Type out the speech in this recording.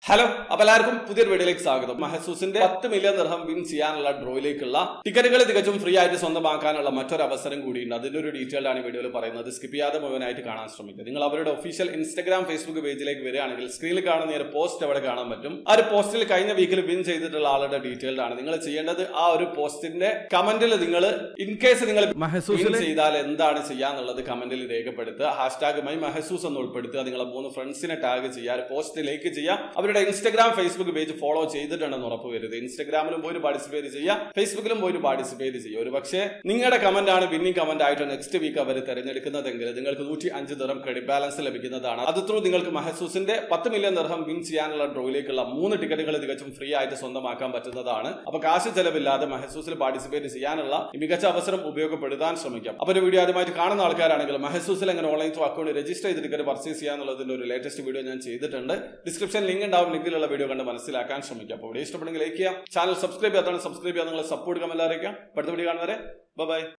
hello അപ്പൊ എല്ലാവർക്കും പുതിയൊരു വീഡിയോയിലേക്ക് സ്വാഗതം മഹസൂസിന്റെ പത്ത് മില്യൺ ദർഹം വിൻ ചെയ്യാനുള്ള ഡ്രോയിലേക്കുള്ള ടിക്കറ്റുകൾ തികച്ചും ഫ്രീ ആയിട്ട് സ്വന്തമാക്കാനുള്ള മറ്റൊരു അവസരം കൂടിയുണ്ട് അതിന്റെ ഒരു ഡീറ്റെയിൽ ആണ് ഈ വീഡിയോയിൽ പറയുന്നത് സ്കിപ്പ് ചെയ്യാതെ മുഴുവനായിട്ട് കാണാൻ ശ്രമിക്കുക നിങ്ങൾ അവരുടെ ഒഫീഷ്യൽ ഇൻസ്റ്റഗ്രാം ഫേസ്ബുക്ക് പേജിലേക്ക് വരികയാണെങ്കിൽ സ്ക്രീനിൽ കാണുന്ന ഒരു പോസ്റ്റ് അവിടെ കാണാൻ പറ്റും ആ ഒരു പോസ്റ്റിൽ കഴിഞ്ഞ വീക്കിൽ വിൻ ചെയ്തിട്ടുള്ള ആളുടെ ഡീറ്റെയിൽഡ് ആണ് നിങ്ങൾ ചെയ്യേണ്ടത് ആ ഒരു പോസ്റ്റിന്റെ കമന്റിൽ നിങ്ങൾ ഇൻ കേസ് നിങ്ങൾ വിൻ ചെയ്താൽ എന്താണ് ചെയ്യാന്നുള്ളത് കമന്റിൽ രേഖപ്പെടുത്തുക ഹാഷ്ടാഗ് മൈ മെഹസൂസ് എന്ന് ഉൾപ്പെടുത്തുക നിങ്ങളെ മൂന്ന് ഫ്രണ്ട്സിനെ ടാഗ് ചെയ്യുക പോസ്റ്റ് ലൈക്ക് ചെയ്യുക അവരുടെ ഇൻസ്റ്റഗ്രാം ഫേസ്ബുക്ക് പേജ് ഫോളോ ചെയ്തിട്ടുണ്ടെന്ന് ഉറപ്പ് വരുത് ഇൻസ്റ്റഗ്രാമിലും പോയി പാർട്ടിസിപ്പേറ്റ് ചെയ്യുക ഫേസ്ബുക്കിലും പോയി പാർട്ടിസിപ്പേറ്റ് ചെയ്യുക ഒരു പക്ഷേ നിങ്ങളുടെ കമന്റ് ആണ് വിന്നിംഗ് കമന്റ് ആയിട്ട് നെക്സ്റ്റ് വീക്ക് അവർ തെരഞ്ഞെടുക്കുന്നതെങ്കിൽ നിങ്ങൾക്ക് നൂറ്റി അഞ്ച് ദിറം ക്രെഡിറ്റ് ബാലൻസ് ലഭിക്കുന്നതാണ് അത് ത്രൂ നിങ്ങൾക്ക് മഹസൂസിന്റെ പത്ത് മില്യൺ ദിർഹം വിൻ ചെയ്യാനുള്ള ഡ്രോയിലേക്കുള്ള മൂന്ന് ടിക്കറ്റുകൾ തികച്ചും ഫ്രീ ആയിട്ട് സ്വന്തമാക്കാൻ പറ്റുന്നതാണ് അപ്പൊ കാശ് ചെലവില്ലാതെ മഹസൂസിൽ പാർട്ടിസിപ്പേറ്റ് ചെയ്യാനുള്ള ഈ മികച്ച അവസരം ഉപയോഗപ്പെടുത്താൻ ശ്രമിക്കാം അപ്പൊ ഒരു വീഡിയോ ആദ്യമായിട്ട് കാണുന്ന ആൾക്കാരാണെങ്കിൽ മഹസൂസിൽ എങ്ങനെ ഓൺലൈൻ ത്രൂ അക്കൗണ്ട് രജിസ്റ്റർ ചെയ്ത് ടിക്കറ്റ് പർച്ചേസ് ചെയ്യാന്നുള്ളതിന്റെ ഒരു ലേറ്റസ്റ്റ് വീഡിയോ ഞാൻ ചെയ്തിട്ടുണ്ട് ഡിസ്ക്രിപ്ഷൻ ലിങ്ക് ഉണ്ടാവും ലിങ്കിലുള്ള വീഡിയോ കണ്ട് മനസ്സിലാക്കാൻ ശ്രമിക്കാം അപ്പോൾ വീഡിയോ ഇഷ്ടപ്പെടുമെങ്കിൽ ലൈക്ക് ചെയ്യാം ചാനൽ സബ്സ്ക്രൈബ് ചെയ്യാത്താണ് സബ്സ്ക്രൈബ് ചെയ്യാൻ നിങ്ങളെ സപ്പോർട്ട് കമന്റ് അറിയിക്കാം അടുത്ത വീഡിയോ കാണുന്നവരെ ബൈ